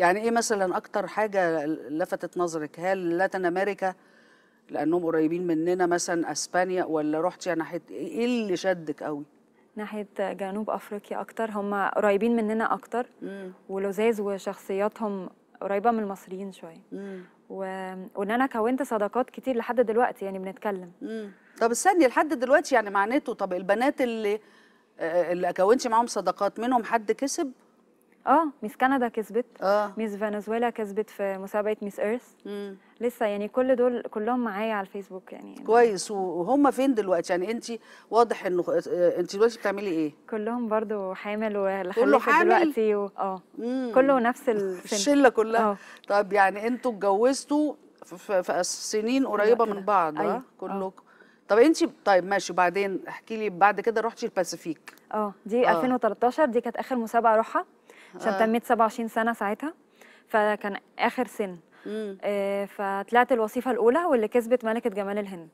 يعني ايه مثلا اكتر حاجه لفتت نظرك هل لاتين امريكا لانهم قريبين مننا مثلا اسبانيا ولا رحتي ناحيه ايه اللي شدك قوي ناحيه جنوب افريقيا اكتر هم قريبين مننا اكتر مم. ولذاذ وشخصياتهم قريبه من المصريين شويه مم. و... وان انا كونت صداقات كتير لحد دلوقتي يعني بنتكلم مم. طب استني لحد دلوقتي يعني معناته طب البنات اللي آه، اللي كونتي معاهم صداقات منهم حد كسب اه ميس كندا كسبت اه ميس فنزويلا كسبت في مسابقه ميس ايرث مم. لسه يعني كل دول كلهم معايا على الفيسبوك يعني كويس وهم فين دلوقتي يعني انت واضح انه آه، انت دلوقتي بتعملي ايه كلهم برضو حامل واللي كله خلفت حامل؟ دلوقتي و... اه مم. كله نفس السن الشله كلها اه طب يعني انتوا اتجوزتوا في- في في سنين قريبه كده. من بعض أيوة. اه كلكم طب انت طيب ماشي وبعدين احكي لي بعد كده رحتي الباسيفيك اه دي آه. 2013 دي كانت اخر مسابقه اروحها عشان آه. تميت 27 سنه ساعتها فكان اخر سن مم. آه فطلعت الوظيفه الاولى واللي كسبت ملكه جمال الهند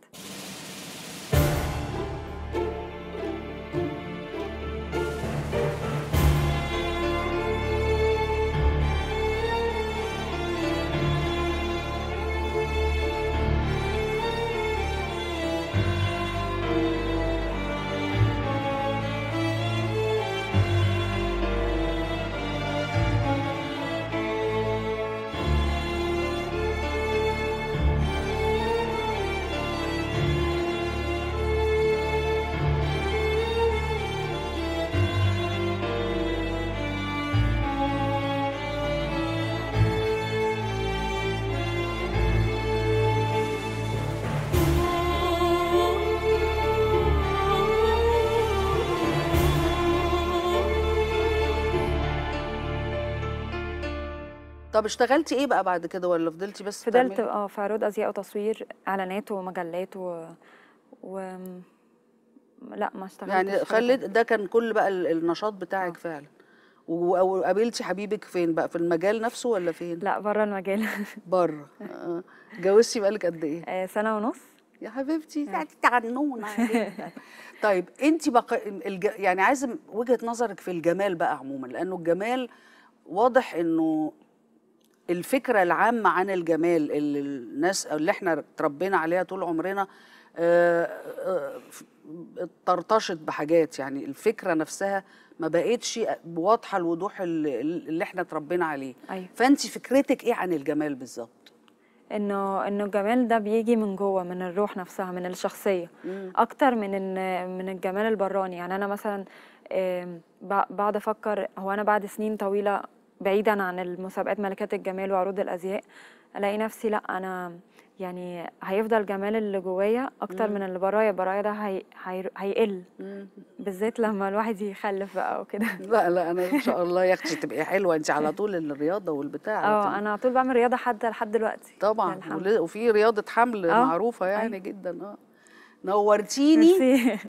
طب اشتغلتي ايه بقى بعد كده ولا فضلتي بس فضلت بتعملي- اه في عروض ازياء وتصوير اعلانات ومجلات و, و... لا ما اشتغلتش يعني حاجة خلت تانية. ده كان كل بقى ال- النشاط بتاعك فعلا و- او قابلتي حبيبك فين بقى في المجال نفسه ولا فين لا بره المجال بره آه. اتجوزتي بقالك قد ايه آه، سنه ونص يا حبيبتي تعالي تعنون عليك. طيب انت بقى الج... يعني عايزه وجهه نظرك في الجمال بقى عموما لانه الجمال واضح انه الفكره العامه عن الجمال اللي الناس اللي احنا اتربينا عليها طول عمرنا آه، آه، ف- اتطرطشت بحاجات يعني الفكره نفسها ما بقتش بواضحه الوضوح اللي, اللي احنا اتربينا عليه ايوه فانت فكرتك ايه عن الجمال بالظبط انه انه الجمال ده بيجي من جوه من الروح نفسها من الشخصيه مم. اكتر من ان من الجمال البراني يعني انا مثلا آم، ب- بقعد افكر هو انا بعد سنين طويله بعيدا عن المسابقات ملكات الجمال وعروض الازياء الاقي نفسي لا انا يعني هيفضل جمال اللي جوايا اكتر مم. من اللي برايا برايا ده هي هي هيقل مم. بالذات لما الواحد يخلف بقى وكده لا لا انا ان شاء الله يا اختي تبقي حلوه انت على طول الرياضه والبتاع على اه طول. انا على طول بعمل رياضه حتى لحد دلوقتي طبعا الحمد ول- وفي رياضه حمل آه، معروفه يعني أيوة. جدا اه نورتيني ميرسي